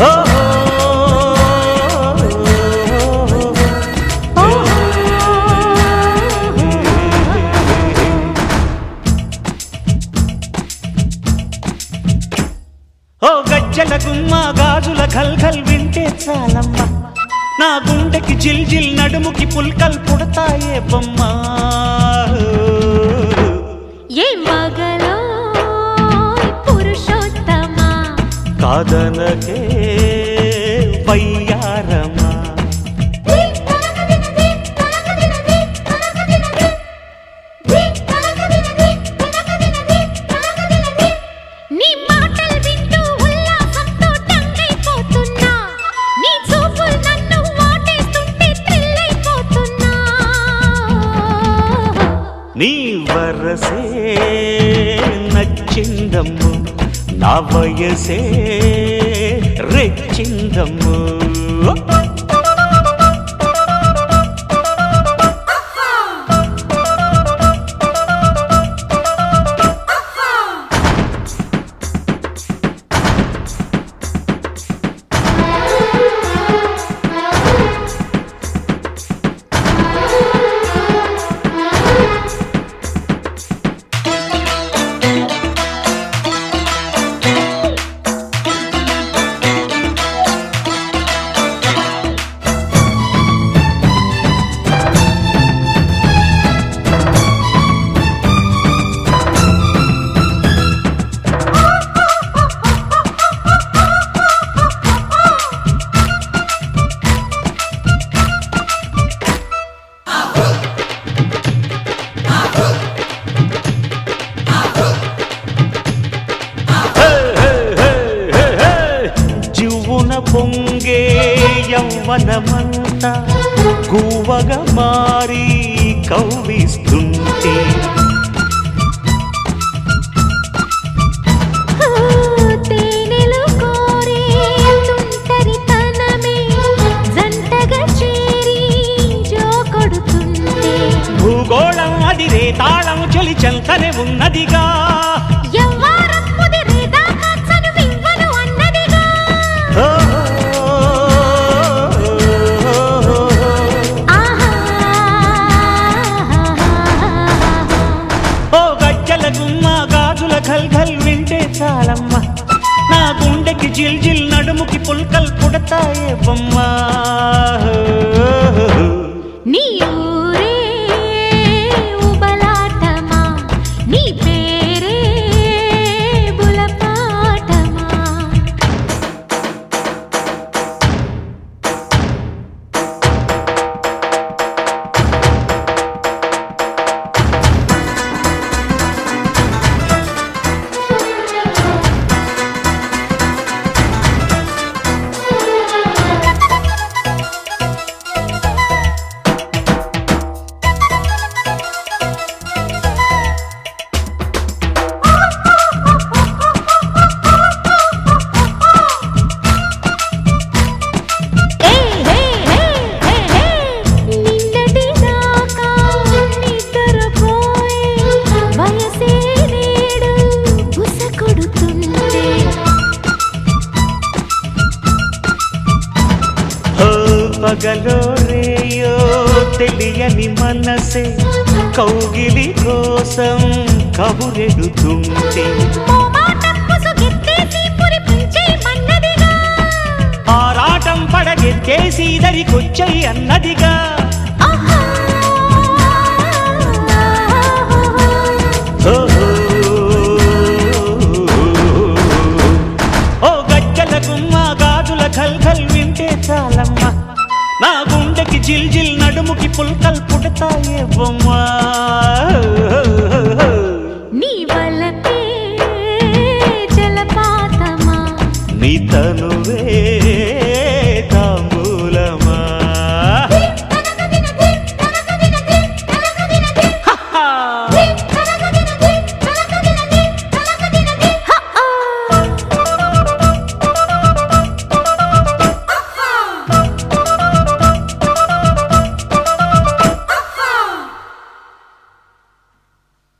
ఓ గజ్జల గుమ్మ గాజుల ఖల్ ఖల్ వింటే చాలమ్మ నా గుండెకి జిల్ జిల్ నడుముకి పుల్కల్ పుడతాయే బొమ్మ ఏ మగలో పురుషోత్తమా కాదనకే వయ్యారమా నీ మాటలు వింటూ ఉల్లాసంతో టంగైపోతున్నా నీ చూపులు నన్ను వాటేస్తుంటే థ్రిల్లైపోతున్నా నీ వరసే నచ్చిందమ్ము నా వయసే రెచ్చిందమ్ము హే, హే, హే, హే, హే. జివ్వున పొంగే యవ్వనమంతా గువ్వగా మారి కవ్విస్తుంటే తేనెలు కోరే తుంటరితనమే జంటగా చేరి జో కొడుతుంటే భూగోళం అది రే తాళం చలి చెంతనే ఉన్నదిగా యవ్వారం ముదిరేదాకా చనువివ్వను అన్నదిగా ఓ, ఆహా ఓ గజ్జల గుమ్మ గాజుల ఖల్ ఖల్ వింటే చాలమ్మ నా గుండెకి జిల్ జిల్ నడుముకి పుల్కల్ పుడతాయే బొమ్మ నీ ఊరే ఉబలాటమా నీ పేరే బులపాటమా ఏ హే హే హే హే నిన్నటి దాకా నిద్రపోయే వయసే నేడు బుస కొడుతుంటే ఓ పగలో రేయో తెలియని మనసే కౌగిలి కోసం కబురెడుతుంటే మోమాటం ముసుగెత్తేసి పురిపించే మన్నదిగా ఆరాటం పడగెత్తేసి దరికొచ్చయి అన్నదిగా ఆహా ఓ, ఓ గజ్జల గుమ్మ గాజుల ఖల్ ఖల్ వింటే చాలమ్మ నా గుండెకి జిల్ జిల్ నడుముకి పుల్కల్ పుడతాయే బొమ్మ నీ